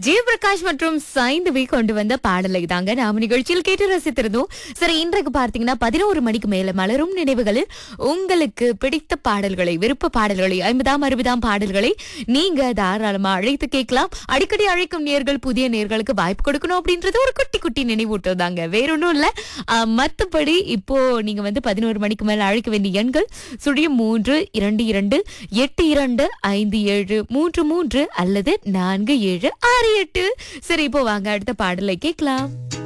ஜெயபிரகாஷ் மற்றும் சைந்தவி கொண்டு வந்த பாடலை தாங்க நாம நிகழ்ச்சியில் கேட்டு ரசித்திருந்தோம் சரி இன்றைக்கு பார்த்தீங்கன்னா பதினோரு மணிக்கு மேல மலரும் நினைவுகளில் உங்களுக்கு பிடித்த பாடல்களை விருப்ப பாடல்களை ஐம்பதாம் அறுபதாம் பாடல்களை நீங்க தாராளமா அழைத்து கேட்கலாம் அடிக்கடி அழைக்கும் நேர்கள் புதிய நேர்களுக்கு வாய்ப்பு கொடுக்கணும் அப்படின்றது ஒரு குட்டி குட்டி நினைவூட்டம் தாங்க வேற ஒன்றும் இல்ல ஆஹ், மத்தபடி இப்போ நீங்க வந்து பதினோரு மணிக்கு மேல அழைக்க வேண்டிய எண்கள் சுழியம் மூன்று இரண்டு இரண்டு எட்டு இரண்டு ஐந்து ஏழு மூன்று மூன்று அல்லது நான்கு ஏழு ஆறு எட்டு சரி இப்போ வாங்க அடுத்த பாடலை கேட்கலாம்